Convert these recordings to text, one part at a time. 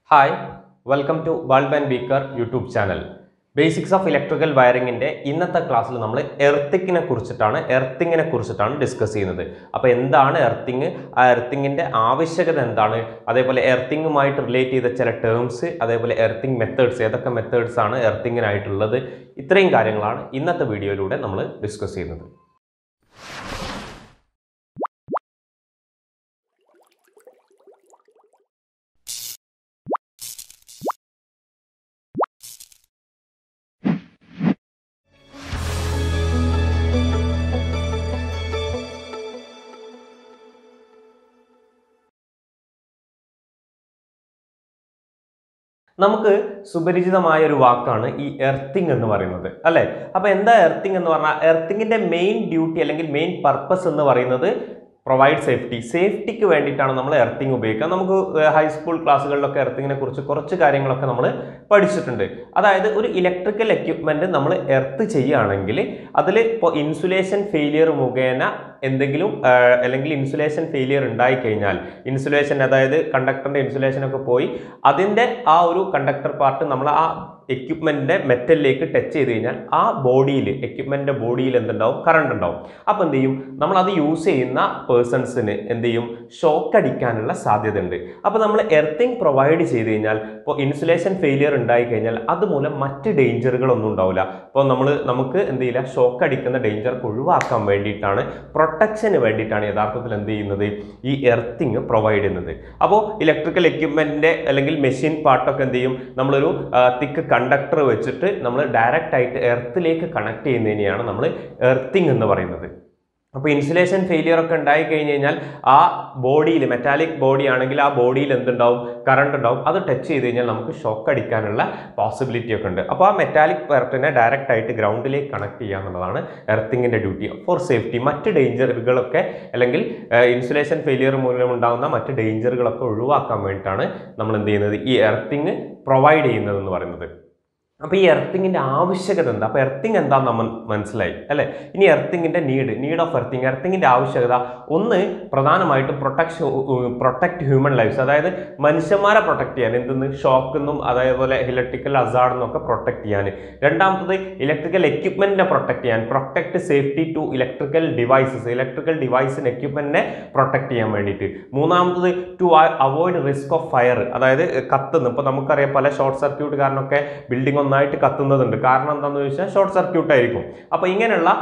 hi welcome to bulb and beaker YouTube channel basics of electrical വയറിങ്ങിൻ്റെ ഇന്നത്തെ ക്ലാസ്സിൽ നമ്മൾ എർത്തിങ്ങിനെ കുറിച്ചിട്ടാണ് എർത്തിങ്ങിനെ കുറിച്ചിട്ടാണ് ഡിസ്കസ് ചെയ്യുന്നത് അപ്പോൾ എന്താണ് എർത്തിങ് ആ എർത്തിങ്ങിൻ്റെ ആവശ്യകത എന്താണ് അതേപോലെ എർത്തിങ്ങുമായിട്ട് റിലേറ്റ് ചെയ്ത ചില ടേംസ് അതേപോലെ എർത്തിങ് മെത്തേഡ്സ് ഏതൊക്കെ മെത്തേഡ്സ് ആണ് എർത്തിങ്ങിനായിട്ടുള്ളത് ഇത്രയും കാര്യങ്ങളാണ് ഇന്നത്തെ വീഡിയോയിലൂടെ നമ്മൾ ഡിസ്കസ് ചെയ്യുന്നത് നമുക്ക് സുപരിചിതമായ ഒരു വാക്കാണ് ഈ എർത്തിങ് എന്ന് പറയുന്നത് അല്ലേ അപ്പോൾ എന്താ എർത്തിങ് എന്ന് പറഞ്ഞാൽ എർത്തിങ്ങിന്റെ മെയിൻ ഡ്യൂട്ടി അല്ലെങ്കിൽ മെയിൻ പർപ്പസ് എന്ന് പറയുന്നത് പ്രൊവൈഡ് സേഫ്റ്റി സേഫ്റ്റിക്ക് വേണ്ടിയിട്ടാണ് നമ്മൾ എർത്തിങ് ഉപയോഗിക്കുക നമുക്ക് ഹൈസ്കൂൾ ക്ലാസ്സുകളിലൊക്കെ എർത്തിങ്ങിനെ കുറിച്ച് കുറച്ച് കാര്യങ്ങളൊക്കെ നമ്മൾ പഠിച്ചിട്ടുണ്ട് അതായത് ഒരു ഇലക്ട്രിക്കൽ എക്യുപ്മെന്റ് നമ്മൾ എർത്ത് ചെയ്യുകയാണെങ്കിൽ അതിൽ ഇപ്പോൾ ഇൻസുലേഷൻ ഫെയിലിയർ മുഖേന എന്തെങ്കിലും ആ, അല്ലെങ്കിൽ ഇൻസുലേഷൻ ഫെയിലിയർ ഉണ്ടായി കഴിഞ്ഞാൽ ഇൻസുലേഷൻ അതായത് കണ്ടക്ടറിന്റെ ഇൻസുലേഷൻ ഒക്കെ പോയി അതിൻ്റെ ആ ഒരു കണ്ടക്ടർ പാർട്ട് നമ്മൾ ആ എക്യുപ്മെന്റിന്റെ മെറ്റലിലേക്ക് ടച്ച് ചെയ്ത് കഴിഞ്ഞാൽ ആ ബോഡിയിൽ എക്യുപ്മെന്റിന്റെ ബോഡിയിൽ എന്തുണ്ടാവും കറണ്ട് ഉണ്ടാവും അപ്പോൾ എന്ത് ചെയ്യും നമ്മൾ അത് യൂസ് ചെയ്യുന്ന പേഴ്സൺസിന് എന്ത് ചെയ്യും ഷോക്ക് അടിക്കാനുള്ള സാധ്യത ഉണ്ട് അപ്പോൾ നമ്മൾ എർത്തിങ് പ്രൊവൈഡ് ചെയ്ത് കഴിഞ്ഞാൽ ഇപ്പോൾ ഇൻസുലേഷൻ ഫെയിലിയർ ഉണ്ടായി കഴിഞ്ഞാൽ അതുമൂലം മറ്റ് ഡേഞ്ചറുകളൊന്നും ഉണ്ടാവില്ല അപ്പോൾ നമ്മൾ നമുക്ക് എന്ത് ചെയ്യില്ല ഷോക്ക് അടിക്കുന്ന ഡേഞ്ചർ ഒഴിവാക്കാൻ വേണ്ടിയിട്ടാണ് പ്രൊട്ടക്ഷന് വേണ്ടിയിട്ടാണ് യഥാർത്ഥത്തിൽ എന്ത് ചെയ്യുന്നത് ഈ എർത്തിങ് പ്രൊവൈഡ് ചെയ്യുന്നത് അപ്പോൾ ഇലക്ട്രിക്കൽ എക്യുപ്മെന്റിന്റെ അല്ലെങ്കിൽ മെഷീൻ പാർട്ടൊക്കെ എന്ത് ചെയ്യും നമ്മളൊരു തിക്ക് കണ്ടക്ടർ വെച്ചിട്ട് നമ്മൾ ഡയറക്റ്റ് ആയിട്ട് എർത്തിലേക്ക് കണക്ട് ചെയ്യുന്നതിനെയാണ് നമ്മൾ എർത്തിങ് എന്ന് പറയുന്നത് അപ്പോൾ ഇൻസുലേഷൻ ഫെയിലിയർ ഒക്കെ ഉണ്ടായി കഴിഞ്ഞ് കഴിഞ്ഞാൽ ആ ബോഡിയിൽ മെറ്റാലിക് ബോഡി ആണെങ്കിൽ ആ ബോഡിയിൽ എന്തുണ്ടാവും കറണ്ട് ഉണ്ടാവും അത് ടച്ച് ചെയ്ത് കഴിഞ്ഞാൽ നമുക്ക് ഷോക്ക് അടിക്കാനുള്ള പോസിബിലിറ്റി ഒക്കെ ഉണ്ട് അപ്പോൾ ആ മെറ്റാലിക് പാർട്ടിനെ ഡയറക്റ്റ് ആയിട്ട് ഗ്രൗണ്ടിലേക്ക് കണക്ട് ചെയ്യുക എന്നുള്ളതാണ് എർത്തിങ്ങിൻ്റെ ഡ്യൂട്ടി ഫോർ സേഫ്റ്റി മറ്റ് ഡേഞ്ചറുകളൊക്കെ അല്ലെങ്കിൽ ഇൻസുലേഷൻ ഫെയിലിയർ മൂലം ഉണ്ടാകുന്ന മറ്റ് ഡേഞ്ചറുകളൊക്കെ ഒഴിവാക്കാൻ വേണ്ടിയിട്ടാണ് നമ്മൾ എന്ത് ചെയ്യുന്നത് ഈ എർത്തിങ് പ്രൊവൈഡ് ചെയ്യുന്നത് എന്ന് പറയുന്നത് അപ്പോൾ ഈ എർത്തിങ്ങിൻ്റെ ആവശ്യകത എന്താ അപ്പോൾ എർത്തിങ് എന്താന്ന് നമ്മൾ മനസ്സിലായി അല്ലേ ഇനി എർത്തിങ്ങിൻ്റെ നീഡ് നീഡ് ഓഫ് എർത്തിങ് എർത്തിങ്ങിൻ്റെ ആവശ്യകത ഒന്ന് പ്രധാനമായിട്ടും പ്രൊട്ടക്ഷൻ പ്രൊട്ടക്ട് ഹ്യൂമൻ ലൈഫ്സ് അതായത് മനുഷ്യന്മാരെ പ്രൊട്ടക്ട് ചെയ്യാൻ എന്തെന്ന് ഷോക്കെന്നും അതേപോലെ ഇലക്ട്രിക്കൽ അസാർഡെന്നൊക്കെ പ്രൊട്ടക്ട് ചെയ്യാൻ രണ്ടാമത്തത് ഇലക്ട്രിക്കൽ എക്യുപ്മെൻറ്റിനെ പ്രൊട്ടക്ട് ചെയ്യാൻ protect safety to electrical devices electrical ഡിവൈസിന് എക്യുപ്മെൻറ്റിനെ പ്രൊട്ടക്ട് ചെയ്യാൻ വേണ്ടിയിട്ട് മൂന്നാമത്തത് to avoid risk of fire അതായത് കത്തുന്നു ഇപ്പോൾ നമുക്കറിയാം പല ഷോർട്ട് സർക്യൂട്ട് കാരണമൊക്കെ ബിൽഡിംഗ് ഒന്നായിട്ട് കത്തുന്നതുണ്ട് കാരണം എന്താണെന്ന് ചോദിച്ചാൽ ഷോർട്ട് സർക്യൂട്ട് ആയിരിക്കും അപ്പോൾ ഇങ്ങനെയുള്ള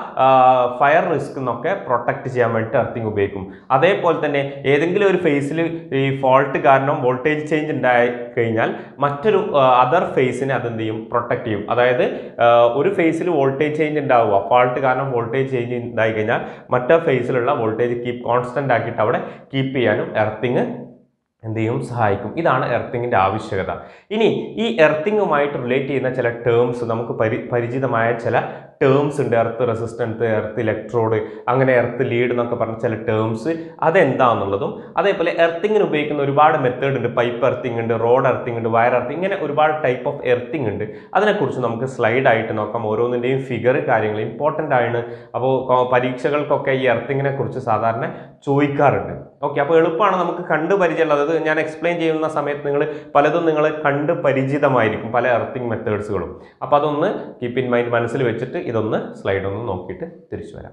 ഫയർ റിസ്ക് എന്നൊക്കെ പ്രൊട്ടക്ട് ചെയ്യാൻ വേണ്ടിയിട്ട് എർത്തിങ് ഉപയോഗിക്കും അതേപോലെ തന്നെ ഏതെങ്കിലും ഒരു ഫേസിൽ ഈ ഫോൾട്ട് കാരണം വോൾട്ടേജ് ചേഞ്ച് ഉണ്ടായി കഴിഞ്ഞാൽ മറ്റൊരു അതർ ഫേസിനെ അതെന്ത് ചെയ്യും പ്രൊട്ടക്ട് ചെയ്യും അതായത് ആ, ഒരു ഫേസിൽ വോൾട്ടേജ് ചേഞ്ച് ഉണ്ടാവുക ഫാൾട്ട് കാരണം വോൾട്ടേജ് ചേഞ്ച് ഉണ്ടായി കഴിഞ്ഞാൽ മറ്റേ ഫേസിലുള്ള വോൾട്ടേജ് കീപ്പ് കോൺസ്റ്റന്റ് ആക്കിയിട്ട് അവിടെ കീപ്പ് ചെയ്യാനും എർത്തിങ് എന്ത് ചെയ്യും സഹായിക്കും ഇതാണ് എർത്തിങ്ങിൻ്റെ ആവശ്യകത ഇനി ഈ എർത്തിങ്ങുമായിട്ട് റിലേറ്റ് ചെയ്യുന്ന ചില ടേംസ് നമുക്ക് പരി പരിചിതമായ ചില ടേംസ് ഉണ്ട് എർത്ത് റെസിസ്റ്റൻസ് എർത്ത് ഇലക്ട്രോഡ് അങ്ങനെ എർത്ത് ലീഡ് എന്നൊക്കെ പറഞ്ഞ ചില ടേംസ് അതെന്താണെന്നുള്ളതും അതേപോലെ എർത്തിങ്ങിന് ഉപയോഗിക്കുന്ന ഒരുപാട് മെത്തേഡ് ഉണ്ട് പൈപ്പ് എർത്തിങ് ഉണ്ട് റോഡ് എർത്തിങ് ഉണ്ട് വയർ എർത്തിങ് ഇങ്ങനെ ഒരുപാട് ടൈപ്പ് ഓഫ് എർത്തിങ് ഉണ്ട് അതിനെക്കുറിച്ച് നമുക്ക് സ്ലൈഡ് ആയിട്ട് നോക്കാം ഓരോന്നിൻ്റെയും ഫിഗർ കാര്യങ്ങൾ ഇമ്പോർട്ടൻ്റ് ആണ് അപ്പോൾ പരീക്ഷകൾക്കൊക്കെ ഈ എർത്തിങ്ങിനെ കുറിച്ച് സാധാരണ ചോദിക്കാറുണ്ട് ഓക്കെ അപ്പോൾ എളുപ്പമാണ് നമുക്ക് കണ്ട് പരിചയമുള്ളത് അത് ഞാൻ എക്സ്പ്ലെയിൻ ചെയ്യുന്ന സമയത്ത് നിങ്ങൾ പലതും നിങ്ങൾ കണ്ട് പരിചിതമായിരിക്കും പല എർത്തിങ് മെത്തേഡ്സുകളും അപ്പോൾ അതൊന്ന് കീപ്പ് ഇൻ മൈൻഡ് മനസ്സിൽ വെച്ചിട്ട് ഇതൊന്ന് സ്ലൈഡ് ഒന്ന് നോക്കിയിട്ട് തിരിച്ചു വരാം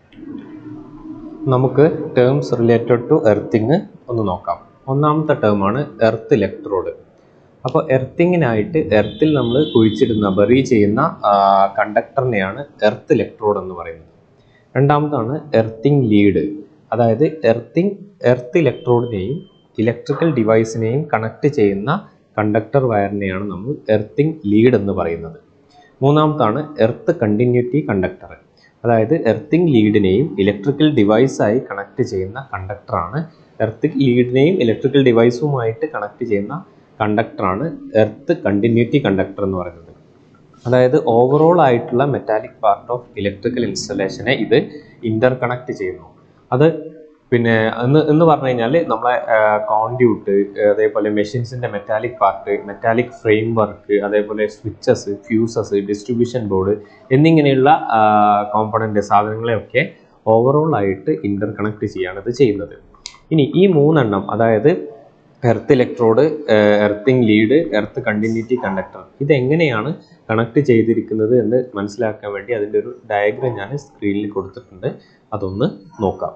നമുക്ക് ടേംസ് റിലേറ്റഡ് ടു എർത്തിങ് ഒന്ന് നോക്കാം ഒന്നാമത്തെ ടേമാണ് എർത്ത് ഇലക്ട്രോഡ് അപ്പോൾ എർത്തിങ്ങിനായിട്ട് എർത്തിൽ നമ്മൾ കുഴിച്ചിടുന്ന ബറി ചെയ്യുന്ന കണ്ടക്ടറിനെയാണ് എർത്ത് ഇലക്ട്രോഡ് എന്ന് പറയുന്നത് രണ്ടാമതാണ് എർത്തിങ് ലീഡ് അതായത് എർത്തിങ് എർത്ത് ഇലക്ട്രോഡിനെയും ഇലക്ട്രിക്കൽ ഡിവൈസിനെയും കണക്ട് ചെയ്യുന്ന കണ്ടക്ടർ വയറിനെയാണ് നമ്മൾ എർത്തിങ് ലീഡ് എന്ന് പറയുന്നത് മൂന്നാമത്താണ് എർത്ത് കണ്ടിന്യൂറ്റി കണ്ടക്ടർ അതായത് എർത്തിങ് ലീഡിനെയും ഇലക്ട്രിക്കൽ ഡിവൈസായി കണക്ട് ചെയ്യുന്ന കണ്ടക്ടറാണ് എർത്ത് ലീഡിനെയും ഇലക്ട്രിക്കൽ ഡിവൈസുമായിട്ട് കണക്ട് ചെയ്യുന്ന കണ്ടക്ടറാണ് എർത്ത് കണ്ടിന്യൂറ്റി കണ്ടക്ടർ എന്ന് പറയുന്നത് അതായത് ഓവറോൾ ആയിട്ടുള്ള മെറ്റാലിക് പാർട്ട് ഓഫ് ഇലക്ട്രിക്കൽ ഇൻസ്റ്റലേഷനെ ഇത് ഇന്റർ കണക്ട് ചെയ്യുന്നു അത് പിന്നെ എന്ന് എന്ന് പറഞ്ഞു കഴിഞ്ഞാൽ നമ്മളെ കോൺഡ്യൂട്ട് അതേപോലെ മെഷീൻസിന്റെ metallic part metallic frame work അതേപോലെ സ്വിച്ചസ് ഫ്യൂസസ് ഡിസ്ട്രിബ്യൂഷൻ ബോർഡ് എന്നിങ്ങനെയുള്ള കോമ്പണന്റ് സാധനങ്ങളെയൊക്കെ ഓവറോൾ ആയിട്ട് ഇന്റർ കണക്ട് ചെയ്യാണ് ഇത് ചെയ്യുന്നത് ഇനി ഈ മൂന്നെണ്ണം അതായത് earth electrode earthing lead earth continuity conductor ഇതെങ്ങനെയാണ് കണക്ട് ചെയ്തിരിക്കുന്നത് എന്ന് മനസ്സിലാക്കാൻ വേണ്ടി അതിൻ്റെ ഒരു ഡയഗ്രം ഞാൻ സ്ക്രീനിൽ കൊടുത്തിട്ടുണ്ട് അതൊന്ന് നോക്കാം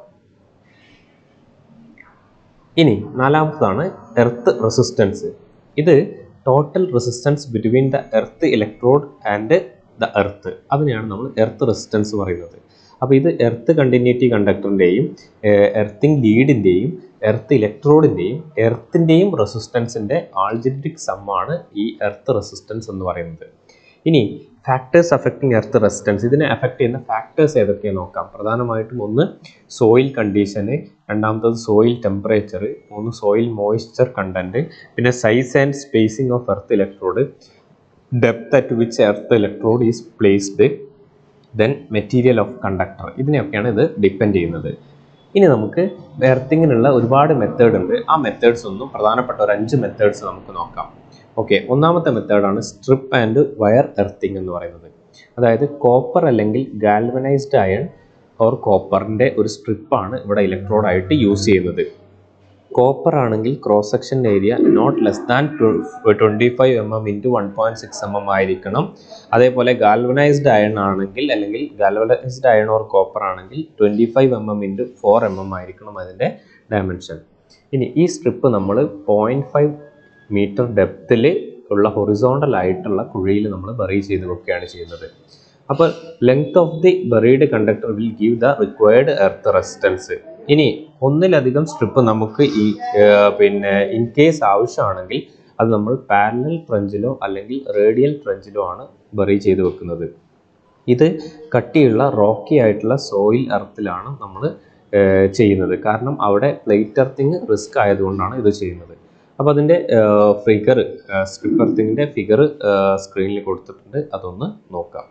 ഇനി നാലാമത്തതാണ് എർത്ത് റെസിസ്റ്റൻസ് ഇത് total resistance between the earth electrode and the earth അതിനെയാണ് നമ്മൾ എർത്ത് റെസിസ്റ്റൻസ് പറയുന്നത് അപ്പോൾ ഇത് എർത്ത് കണ്ടിന്യൂറ്റി കണ്ടക്ടറിൻ്റെയും എർത്തിങ് ലീഡിൻ്റെയും എർത്ത് ഇലക്ട്രോഡിൻ്റെയും എർത്തിൻ്റെയും റെസിസ്റ്റൻസിൻ്റെ ആൾജബ്രിക് സമ്മാണ് ഈ എർത്ത് റെസിസ്റ്റൻസ് എന്ന് പറയുന്നത് ഇനി ഫാക്ടേഴ്സ് അഫക്റ്റിംഗ് എർത്ത് റെസിസ്റ്റൻസ് ഇതിനെ അഫക്റ്റ് ചെയ്യുന്ന ഫാക്ടേഴ്സ് ഏതൊക്കെയാണ് നോക്കാം പ്രധാനമായിട്ടും ഒന്ന് സോയിൽ കണ്ടീഷന് രണ്ടാമത്തത് സോയിൽ ടെമ്പറേച്ചർ മൂന്ന് സോയിൽ മോയ്സ്ചർ കണ്ടന്റ് പിന്നെ size and spacing of earth electrode depth at which earth electrode is placed then material of conductor ഇതിനെയൊക്കെയാണ് ഇത് ഡിപ്പെൻഡ് ചെയ്യുന്നത് ഇനി നമുക്ക് എർത്തിങ്ങിനുള്ള ഒരുപാട് മെത്തേഡ് ഉണ്ട് ആ മെത്തേഡ്സ് ഒന്നും പ്രധാനപ്പെട്ട ഒരു അഞ്ച് മെത്തേഡ്സ് നമുക്ക് നോക്കാം ഓക്കെ ഒന്നാമത്തെ മെത്തേഡാണ് സ്ട്രിപ്പ് ആൻഡ് വയർ എർത്തിങ് എന്ന് പറയുന്നത് അതായത് കോപ്പർ അല്ലെങ്കിൽ ഗാൽവനൈസ്ഡ് അയൺ ഓർ കോപ്പറിൻ്റെ ഒരു സ്ട്രിപ്പാണ് ഇവിടെ ഇലക്ട്രോഡായിട്ട് യൂസ് ചെയ്യുന്നത് കോപ്പർ ആണെങ്കിൽ cross section area not less than twenty five M M into one point six M M ആയിരിക്കണം അതേപോലെ ഗാൽവനൈസ്ഡ് അയൺ ആണെങ്കിൽ അല്ലെങ്കിൽ ഗാൽവനൈസ്ഡ് അയൺ ഓർ കോപ്പർ ആണെങ്കിൽ twenty five M M into four M M ആയിരിക്കണം അതിൻ്റെ dimension ഇനി ഈ strip നമ്മൾ പോയിൻറ്റ് ഫൈവ് മീറ്റർ ഡെപ്തിൽ ഉള്ള ഹൊറിസോണ്ടൽ ആയിട്ടുള്ള കുഴിയിൽ നമ്മൾ ബറി ചെയ്ത് വെക്കുകയാണ് ചെയ്യുന്നത് അപ്പോൾ length of the buried conductor will give the required earth resistance ഇനി ഒന്നിലധികം സ്ട്രിപ്പ് നമുക്ക് ഈ പിന്നെ ഇൻ കേസ് ആവശ്യമാണെങ്കിൽ അത് നമ്മൾ പാരലൽ ട്രഞ്ചിലോ അല്ലെങ്കിൽ റേഡിയൽ ട്രഞ്ചിലോ ആണ് ബറി ചെയ്ത് വെക്കുന്നത് ഇത് കട്ടിയുള്ള റോക്കി ആയിട്ടുള്ള സോയിൽ എർത്തിലാണ് നമ്മൾ ചെയ്യുന്നത് കാരണം അവിടെ പ്ലേറ്റ് എർത്തിങ് റിസ്ക് ആയതുകൊണ്ടാണ് ഇത് ചെയ്യുന്നത് അപ്പോൾ അതിൻ്റെ ഫിഗർ സ്ട്രിപ്പ് എർത്തിങ്ങിൻ്റെ ഫിഗർ സ്ക്രീനിൽ കൊടുത്തിട്ടുണ്ട് അതൊന്ന് നോക്കാം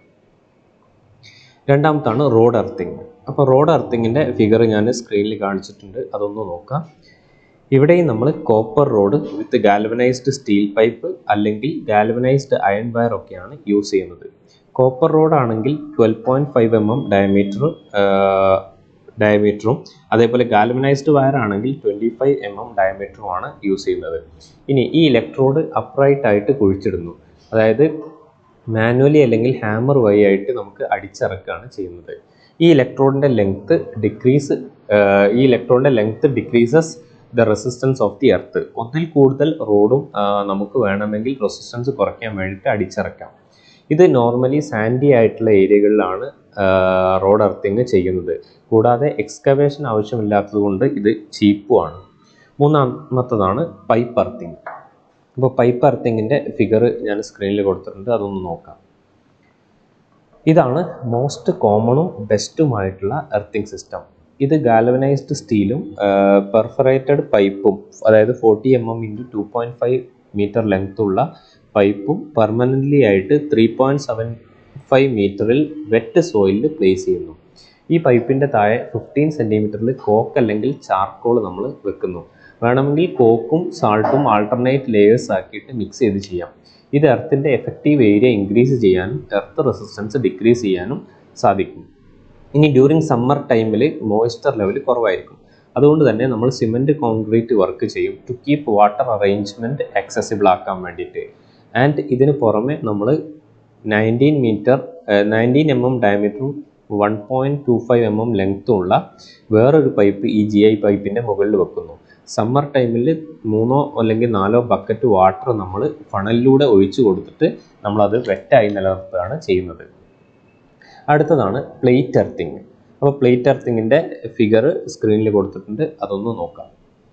രണ്ടാമത്താണ് റോഡ് എർത്തിങ് അപ്പോൾ റോഡ് എർത്തിങ്ങിൻ്റെ ഫിഗർ ഞാൻ സ്ക്രീനിൽ കാണിച്ചിട്ടുണ്ട് അതൊന്ന് നോക്കാം ഇവിടെയും നമ്മൾ copper rod with galvanised steel pipe അല്ലെങ്കിൽ ഗാൽവനൈസ്ഡ് അയൺ വയർ ഒക്കെയാണ് യൂസ് ചെയ്യുന്നത് കോപ്പർ റോഡ് ആണെങ്കിൽ twelve point five M M diameter ഡയമീറ്ററും അതേപോലെ ഗാൽവനൈസ്ഡ് വയർ ആണെങ്കിൽ ട്വൻറ്റി ഫൈവ് എം എം ഡയമീറ്ററുമാണ് യൂസ് ചെയ്യുന്നത് ഇനി ഈ ഇലക്ട്രോഡ് അപ്രൈറ്റ് ആയിട്ട് കുഴിച്ചിടുന്നു അതായത് മാനുവലി അല്ലെങ്കിൽ ഹാമർ വഴി ആയിട്ട് നമുക്ക് അടിച്ചിറക്കുകയാണ് ചെയ്യുന്നത് ഈ ഇലക്ട്രോഡിൻ്റെ ലെങ്ത്ത് ഡിക്രീസ് ഈ ഇലക്ട്രോഡിൻ്റെ length decreases the resistance of the earth ഒന്നിൽ കൂടുതൽ റോഡും നമുക്ക് വേണമെങ്കിൽ റെസിസ്റ്റൻസ് കുറയ്ക്കാൻ വേണ്ടിയിട്ട് അടിച്ചിറക്കാം ഇത് നോർമലി സാൻഡി ആയിട്ടുള്ള ഏരിയകളിലാണ് റോഡ് എർത്തിങ് ചെയ്യുന്നത് കൂടാതെ എക്സ്കവേഷൻ ആവശ്യമില്ലാത്തത് കൊണ്ട് ഇത് ചീപ്പുമാണ് മൂന്നാമത്തതാണ് പൈപ്പ് എർത്തിങ് അപ്പോൾ പൈപ്പ് എർത്തിങ്ങിൻ്റെ ഫിഗർ ഞാൻ സ്ക്രീനിൽ കൊടുത്തിട്ടുണ്ട് അതൊന്ന് നോക്കാം ഇതാണ് മോസ്റ്റ് കോമണും ബെസ്റ്റുമായിട്ടുള്ള എർത്തിങ് സിസ്റ്റം ഇത് ഗാൽവനൈസ്ഡ് സ്റ്റീലും പെർഫറേറ്റഡ് പൈപ്പും അതായത് forty M M into two point five metre length ഉള്ള പൈപ്പും പെർമനൻ്റ്ലി ആയിട്ട് ത്രീ പോയിൻറ്റ് സെവൻ ഫൈവ് മീറ്ററിൽ വെറ്റ് സോയിലിൽ പ്ലേസ് ചെയ്യുന്നു ഈ പൈപ്പിൻ്റെ താഴെ ഫിഫ്റ്റീൻ സെൻറ്റിമീറ്ററിൽ കോക്ക് അല്ലെങ്കിൽ ചാർക്കോൾ നമ്മൾ വെക്കുന്നു വേണമെങ്കിൽ കോക്കും സാൾട്ടും ആൾട്ടർനേറ്റ് ലെയേഴ്സ് ആക്കിയിട്ട് മിക്സ് ചെയ്ത് ചെയ്യാം ഇത് എർത്തിൻ്റെ എഫക്റ്റീവ് ഏരിയ ഇൻക്രീസ് ചെയ്യാനും എർത്ത് റെസിസ്റ്റൻസ് ഡിക്രീസ് ചെയ്യാനും സാധിക്കും ഇനി ഡ്യൂറിങ് സമ്മർ ടൈമിൽ മോയ്സ്ചർ ലെവൽ കുറവായിരിക്കും അതുകൊണ്ട് തന്നെ നമ്മൾ സിമെൻറ്റ് കോൺക്രീറ്റ് വർക്ക് ചെയ്യും to keep water arrangement accessible ആക്കാൻ വേണ്ടിയിട്ട് ആൻഡ് ഇതിന് പുറമെ നമ്മൾ nineteen metre nineteen M M ഡയമീറ്ററും one point two five M M ലെങ്ത്തും ഉള്ള വേറൊരു പൈപ്പ് ഈ ജി ഐ പൈപ്പിൻ്റെ മുകളിൽ വെക്കുന്നു സമ്മർ ടൈമിൽ മൂന്നോ അല്ലെങ്കിൽ നാലോ ബക്കറ്റ് വാട്ടർ നമ്മൾ ഫണലിലൂടെ ഒഴിച്ചു കൊടുത്തിട്ട് നമ്മളത് വെറ്റായി നിലനിർത്തുകയാണ് ചെയ്യുന്നത് അടുത്തതാണ് പ്ലേറ്റ് എർത്തിങ് അപ്പോൾ പ്ലേറ്റ് എർത്തിങ്ങിൻ്റെ ഫിഗർ സ്ക്രീനിൽ കൊടുത്തിട്ടുണ്ട് അതൊന്ന് നോക്കാം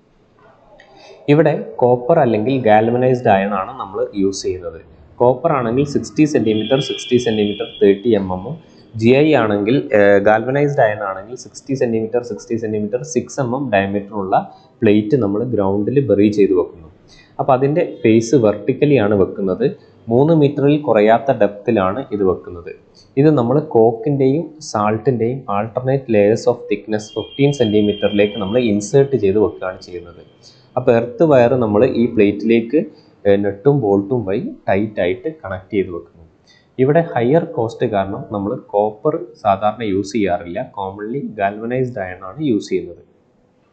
ഇവിടെ കോപ്പർ അല്ലെങ്കിൽ ഗാൽവനൈസ്ഡ് അയൺ ആണ് നമ്മൾ യൂസ് ചെയ്യുന്നത് കോപ്പർ ആണെങ്കിൽ sixty centimetre sixty centimetre thirty M എമ്മും ജി ഐ ആണെങ്കിൽ ഗാൽവനൈസ്ഡ് അയൺ ആണെങ്കിൽ sixty centimetre sixty centimetre six M M ഡയമീറ്ററുള്ള പ്ലേറ്റ് നമ്മൾ ഗ്രൗണ്ടിൽ ബെറി ചെയ്ത് വെക്കുന്നു അപ്പോൾ അതിൻ്റെ ഫേസ് വെർട്ടിക്കലി ആണ് വെക്കുന്നത് മൂന്ന് മീറ്ററിൽ കുറയാത്ത ഡെപ്തിലാണ് ഇത് വെക്കുന്നത് ഇത് നമ്മൾ കോക്കിൻ്റെയും സാൾട്ടിൻ്റെയും alternate layers of thickness fifteen സെൻറ്റിമീറ്ററിലേക്ക് നമ്മൾ ഇൻസേർട്ട് ചെയ്ത് വെക്കുകയാണ് ചെയ്യുന്നത് അപ്പോൾ എർത്ത് വയർ നമ്മൾ ഈ പ്ലേറ്റിലേക്ക് നെട്ടും ബോൾട്ടും വഴി ടൈറ്റ് ആയിട്ട് കണക്ട് ചെയ്ത് വെക്കുന്നു ഇവിടെ ഹയർ കോസ്റ്റ് കാരണം നമ്മൾ കോപ്പർ സാധാരണ യൂസ് ചെയ്യാറില്ല കോമൺലി ഗാൽവനൈസ്ഡ് അയൺ ആണ് യൂസ് ചെയ്യുന്നത്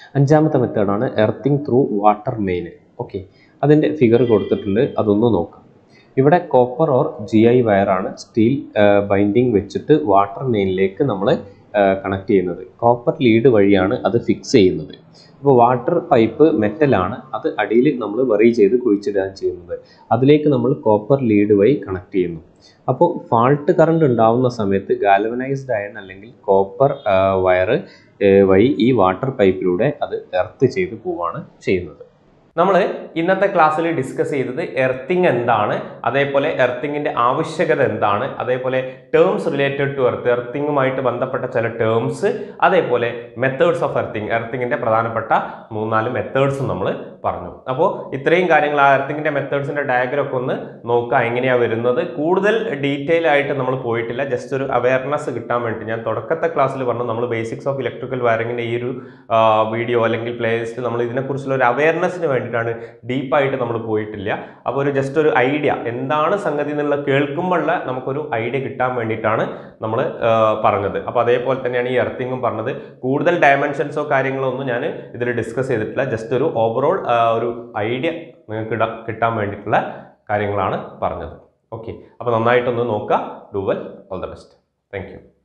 അഞ്ചാമത്തെ മെത്തേഡാണ് earthing through water main okay അതിൻ്റെ ഫിഗർ കൊടുത്തിട്ടുണ്ട് അതൊന്ന് നോക്കാം ഇവിടെ കോപ്പർ ഓർ ജി ഐ വയറാണ് സ്റ്റീൽ ബൈൻഡിങ് വെച്ചിട്ട് വാട്ടർ മെയിനിലേക്ക് നമ്മൾ കണക്ട് ചെയ്യുന്നത് കോപ്പർ ലീഡ് വഴിയാണ് അത് ഫിക്സ് ചെയ്യുന്നത് അപ്പോൾ വാട്ടർ പൈപ്പ് മെറ്റലാണ് അത് അടിയിൽ നമ്മൾ വറി ചെയ്ത് കുഴിച്ചിടുകയാണ് ചെയ്യുന്നത് അതിലേക്ക് നമ്മൾ കോപ്പർ ലീഡ് വഴി കണക്ട് ചെയ്യുന്നു അപ്പോൾ ഫാൾട്ട് കറണ്ട് ഉണ്ടാവുന്ന സമയത്ത് ഗാൽവനൈസ്ഡ് അയൺ അല്ലെങ്കിൽ കോപ്പർ വയർ വഴി ഈ വാട്ടർ പൈപ്പിലൂടെ അത് എർത്ത് ചെയ്ത് പോവാണ് ചെയ്യുന്നത് നമ്മൾ ഇന്നത്തെ ക്ലാസ്സിൽ ഡിസ്കസ് ചെയ്തത് എർത്തിങ് എന്താണ് അതേപോലെ എർത്തിങ്ങിൻ്റെ ആവശ്യകത എന്താണ് അതേപോലെ ടേംസ് റിലേറ്റഡ് ടു എർത്ത് എർത്തിങ്ങുമായിട്ട് ബന്ധപ്പെട്ട ചില ടേംസ് അതേപോലെ മെത്തേഡ്സ് ഓഫ് എർത്തിങ് എർത്തിങ്ങിൻ്റെ പ്രധാനപ്പെട്ട മൂന്നാല് മെത്തേഡ്സും നമ്മൾ പറഞ്ഞു അപ്പോൾ ഇത്രയും കാര്യങ്ങൾ ആ എർത്തിങ്ങിൻ്റെ മെത്തേഡ്സിൻ്റെ ഡയഗ്രം ഒക്കെ ഒന്ന് നോക്കുക എങ്ങനെയാണ് വരുന്നത് കൂടുതൽ ഡീറ്റെയിൽ ആയിട്ട് നമ്മൾ പോയിട്ടില്ല ജസ്റ്റ് ഒരു അവയർനെസ് കിട്ടാൻ വേണ്ടി ഞാൻ തുടക്കത്തെ ക്ലാസ്സിൽ പറഞ്ഞു നമ്മൾ ബേസിക്സ് ഓഫ് ഇലക്ട്രിക്കൽ വയറിങ്ങിൻ്റെ ഈ ഒരു വീഡിയോ അല്ലെങ്കിൽ പ്ലേലിസ്റ്റ് നമ്മൾ ഇതിനെക്കുറിച്ചുള്ള ഒരു അവയർനെസ്സിന് വേണ്ടിയിട്ടാണ് ഡീപ്പായിട്ട് നമ്മൾ പോയിട്ടില്ല അപ്പോൾ ഒരു ജസ്റ്റ് ഒരു ഐഡിയ എന്താണ് സംഗതി എന്നുള്ള കേൾക്കുമ്പോഴുള്ള നമുക്കൊരു ഐഡിയ കിട്ടാൻ വേണ്ടിയിട്ടാണ് നമ്മൾ പറഞ്ഞത് അപ്പോൾ അതേപോലെ തന്നെയാണ് ഈ എർത്തിങ്ങും പറഞ്ഞത് കൂടുതൽ ഡയമെൻഷൻസോ കാര്യങ്ങളോ ഒന്നും ഞാൻ ഇതിൽ ഡിസ്കസ് ചെയ്തിട്ടില്ല ജസ്റ്റ് ഒരു ഓവറോൾ ഒരു ഐഡിയ നിങ്ങൾക്ക് ഇടാൻ കിട്ടാൻ വേണ്ടിയിട്ടുള്ള കാര്യങ്ങളാണ് പറഞ്ഞത് ഓക്കെ അപ്പോൾ നന്നായിട്ടൊന്ന് നോക്കുക do well all the best thank U